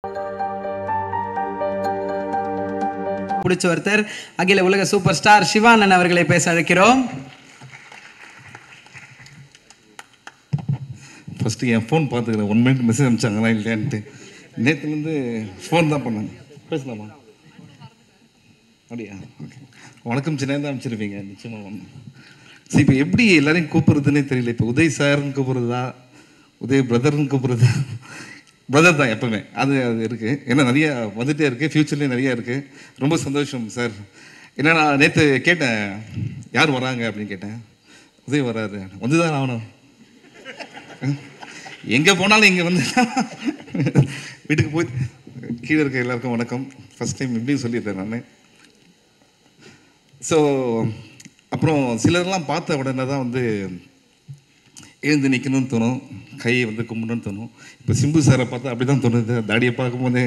பிடிச்ச ஒருத்தர் அகில உலக சூப்பர் ஸ்டார் சிவானன் அவர்களை பேச அழைக்கிறோம் ஃபஸ்ட்டு என் ஃபோன் பார்த்துக்கிறேன் ஒன் மினிட் மெசேஜ் அனுப்பிச்சாங்களா இல்லையான்ட்டு நேற்றுலேருந்து ஃபோன் தான் பண்ணேன் பேசலாமா அப்படியா ஓகே வணக்கம் சின்ன தான் அனுப்பிச்சிருப்பீங்க நிச்சயமாக ஒன்று சரி இப்போ எப்படி எல்லாரையும் கூப்பிட்றதுன்னே தெரியல இப்போ உதய் சார்னு கூப்பிட்றதா உதய் பிரதர்னு கூப்பிட்றதா பிரதர் தான் எப்பவுமே அது அது இருக்குது ஏன்னா நிறைய வந்துட்டே இருக்குது ஃப்யூச்சர்லேயும் நிறைய இருக்குது ரொம்ப சந்தோஷம் சார் ஏன்னா நான் நேற்று கேட்டேன் யார் வராங்க அப்படின்னு கேட்டேன் உதய் வராரு வந்து தான் ஆகணும் எங்கே போனாலும் இங்கே வந்து வீட்டுக்கு போய் கீழே இருக்க எல்லாருக்கும் வணக்கம் ஃபர்ஸ்ட் டைம் இப்படியும் சொல்லிடுறேன் நான் ஸோ அப்புறம் சிலர்லாம் பார்த்த உடனே தான் வந்து எழுந்து நிற்கணும்னு தோணும் கையை வந்து கும்பிடணும்னு தோணும் இப்போ சிம்பு சாரை பார்த்தா அப்படி தான் தோணுது தாடியை பார்க்கும்போதே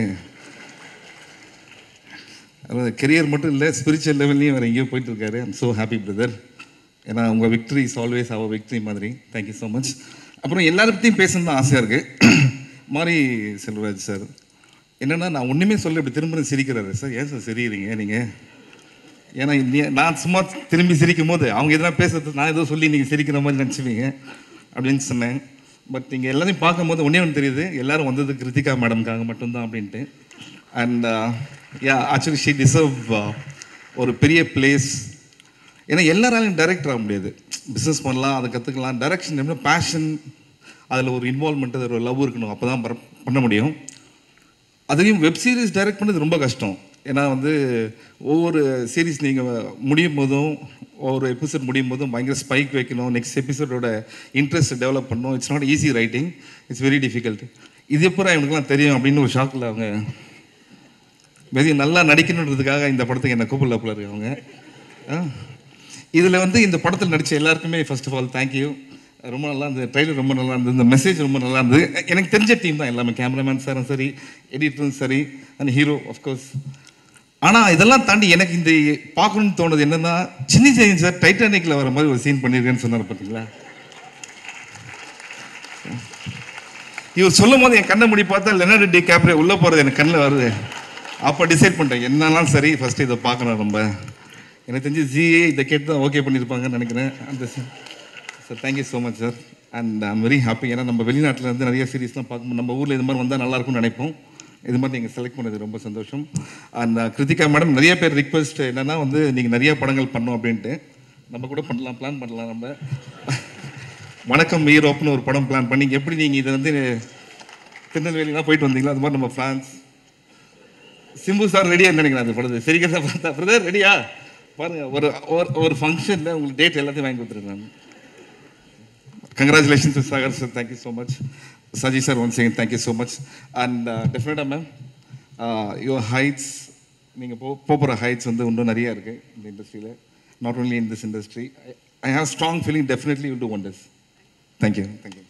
அதாவது கெரியர் மட்டும் இல்லை ஸ்பிரிச்சுவல் லெவல்லையும் அவர் எங்கேயோ போயிட்டு இருக்காரு ஐம் ஸோ ஹாப்பி பிரதர் ஏன்னா உங்கள் victory is always our victory மாதிரி தேங்க்யூ ஸோ மச் அப்புறம் எல்லாரை பற்றியும் பேசணும்னு தான் ஆசையாக இருக்குது மாரி செல்வராஜ் சார் என்னென்னா நான் ஒன்றுமே சொல்ல இப்படி திரும்ப சிரிக்கிறாரு சார் ஏன் சார் சிரிக்கிறீங்க நீங்கள் ஏன்னா நீ- நான் சும்மா திரும்பி சிரிக்கும் போது அவங்க எதனா பேசுறது நான் ஏதோ சொல்லி நீங்கள் சிரிக்கிற மாதிரி நினச்சிப்பீங்க அப்படின்னு சொன்னேன் பட் நீங்கள் எல்லாரையும் பார்க்கும்போது ஒன்றே ஒன்று தெரியுது எல்லாரும் வந்தது கிருத்திகா மேடம்காக மட்டும்தான் அப்படின்ட்டு and ya actually she deserve ஒரு பெரிய பிளேஸ் ஏன்னா எல்லாராலையும் டைரக்டர் ஆக முடியாது பிஸ்னஸ் பண்ணலாம் அதை கற்றுக்கலாம் டைரக்ஷன் என்ன பேஷன் அதில் ஒரு இன்வால்மெண்ட் அதில் ஒரு லவ் இருக்கணும் அப்போ தான் பண்ண முடியும் அதுலேயும் வெப் சீரிஸ் டைரக்ட் பண்ணது ரொம்ப கஷ்டம் ஏன்னா வந்து ஒவ்வொரு சீரிஸ் நீங்கள் முடியும் போதும் ஒவ்வொரு எபிசோட் முடியும் போதும் பயங்கர ஸ்பைக் வைக்கணும் நெக்ஸ்ட் எபிசோடோட இன்ட்ரெஸ்ட் டெவலப் பண்ணணும் it's not easy writing it's very difficult இது எப்போ இவனுக்குலாம் தெரியும் அப்படின்னு ஒரு ஷாக்கில் அவங்க வெரி நல்லா நடிக்கணுன்றதுக்காக இந்த படத்துக்கு என்ன கூப்பிடல போல இருக்கு அவங்க இதில் வந்து இந்த படத்தில் நடித்த எல்லாருக்குமே ஃபர்ஸ்ட் ஆஃப் ஆல் தேங்க்யூ ரொம்ப நல்லா இருந்தது ட்ரைலர் ரொம்ப நல்லா இருந்தது இந்த மெசேஜ் ரொம்ப நல்லா இருந்தது எனக்கு தெரிஞ்ச டீம் தான் எல்லாமே கேமராமேன் சாரும் சரி எடிட்டரும் சரி அண்ட் ஹீரோ ஆஃப்கோர்ஸ் ஆனால் இதெல்லாம் தாண்டி எனக்கு இந்த பார்க்கணும்னு தோணுது என்னன்னா சின்ன ஜெயின் சார் டைட்டானிக்கில் வர மாதிரி ஒரு சீன் பண்ணியிருக்கேன்னு சொன்னார் பார்த்தீங்களா இவர் சொல்லும் போது என் கண்ணை முடி பார்த்தா லெனர்டு டி கேப்ரே உள்ளே போகிறது எனக்கு கண்ணில் வருது அப்போ டிசைட் பண்ணிட்டேன் என்னன்னாலும் சரி ஃபஸ்ட்டு இதை பார்க்கணும் ரொம்ப எனக்கு தெரிஞ்சு ஜிஏ இதை கேட்டு தான் ஓகே பண்ணியிருப்பாங்கன்னு நினைக்கிறேன் அந்த sir thank you so much sir and I'm very happy ஏன்னா நம்ம வெளிநாட்டில் இருந்து நிறைய சீரீஸ்லாம் பார்க்கும்போது நம்ம ஊரில் இது மாதிரி வந்தால் நல்லா இருக்கும்னு நினைப்போம் இது மாதிரி நீங்கள் செலக்ட் பண்ணது ரொம்ப சந்தோஷம் அண்ட் கிருத்திகா மேடம் நிறைய பேர் ரிக்வெஸ்ட் என்னன்னா வந்து நீங்கள் நிறைய படங்கள் பண்ணோம் அப்படின்ட்டு நம்ம கூட பண்ணலாம் பிளான் பண்ணலாம் நம்ம வணக்கம் ஈரோப்னு ஒரு படம் பிளான் பண்ணி எப்படி நீங்கள் இதை வந்து திருநெல்வேலிலாம் போயிட்டு வந்தீங்களா அது மாதிரி நம்ம ஃப்ரான்ஸ் சிம்பு சார் ரெடியாக நினைக்கிறேன் அது படத்து சரிக்கிறதா பார்த்தா பிரதர் ரெடியா பாருங்க ஒரு ஒரு- ஒரு ஃபங்க்ஷனில் உங்களுக்கு டேட் எல்லாத்தையும் வாங்கி கொடுத்துருக்கேன் நான் congratulations Sagar sir thank you so much Saji sir one second thank you so much and டெஃபினட்டாக மேம் யுவர் ஹைட்ஸ் நீங்கள் போ போகிற ஹைட்ஸ் வந்து இன்னும் நிறைய இருக்குது இந்த இண்டஸ்ட்ரியில் not only in this industry I have strong feeling definitely you do wonders thank you thank you